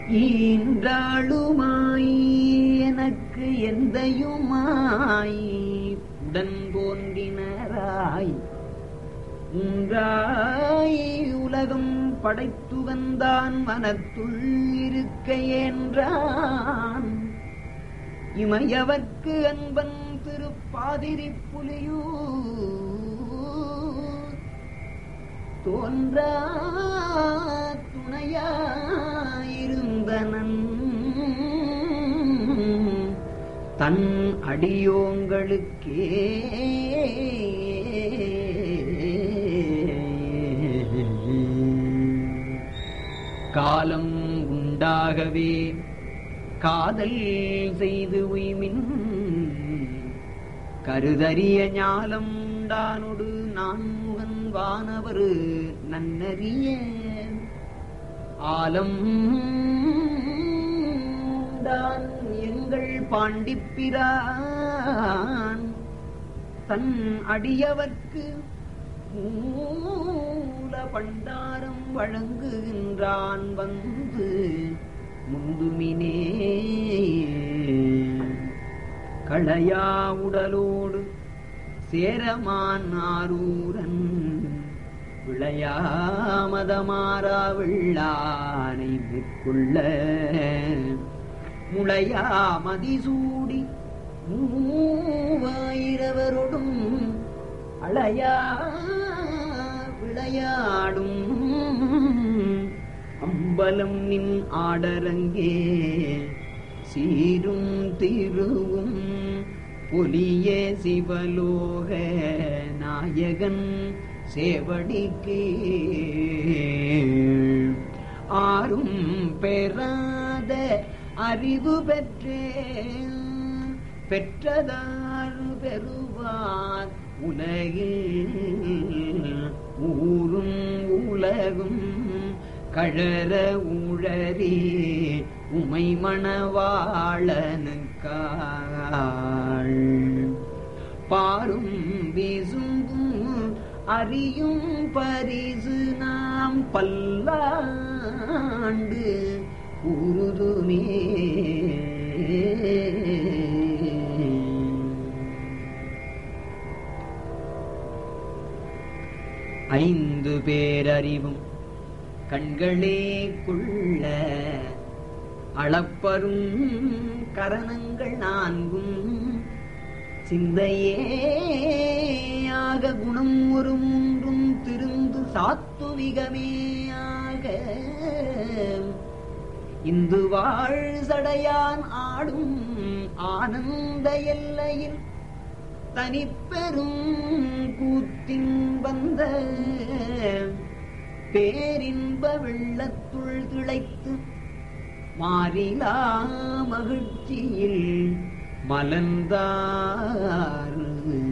ஈன்றாளுமாய் எனக்கு எந்தையுமாய் உடன் தோன்றினராய் உன்றாய் உலகம் படைத்து வந்தான் மனத்துள் இருக்க என்றான் இமையவர்க்கு அன்பன் திருப்பாதிரி புலியூர் தோன்றா துணையாயிருந்தனன் தன் அடியோங்களுக்கே காலம் உண்டாகவே காதல் செய்து உய்மின் கருதறிய ஞாலம் உண்டானொடு நான் முகன் வானவர் நன்னறிய ஆலம் தான் எங்கள் பாண்டிப்பிரான் தன் அடியவர்க்கு மூல பண்டாரம் வழங்குகின்றான் வந்து முந்துமினே களையா உடலோடு சேரமான் ஆரூரன் விளையாமதமாறா வெள்ளானை மேற்கொள்ள முளையா மதிசூடி மூவாயிரவரோடும் அளையா விளையாடும் அம்பலம் நின் ஆடரங்கே சீரும் திருவும் பொலிய சிவலோக நாயகன் சேவடிக்கு ஆரும் பெறாத அறிவு பெற்றேன் பெற்றதார் பெறுவார் உலகில் ஊரும் உலகும் கழற உழறி உமை மணவாளனுக்காள் பாரும் வீசுங்கும் அறியும் பரிசு நாம் பல்லாண்டு உருதுமே ஐந்து பேரறிவும் கண்களே கொள்ள அளப்பரும் கரணங்கள் நான்கும் சிந்தையேயாக குணம் ஒரு மூன்றும் திருந்து சாத்துவிகமேயாக இந்து வாழ் சடையான் ஆடும் ஆனந்த எல்லையில் தனிப்பெரும் கூத்தின் வந்த பேரின்ப வெள்ளத்துள் திளைத்து மாறிலா மகிழ்ச்சியில் மலர்ந்தார்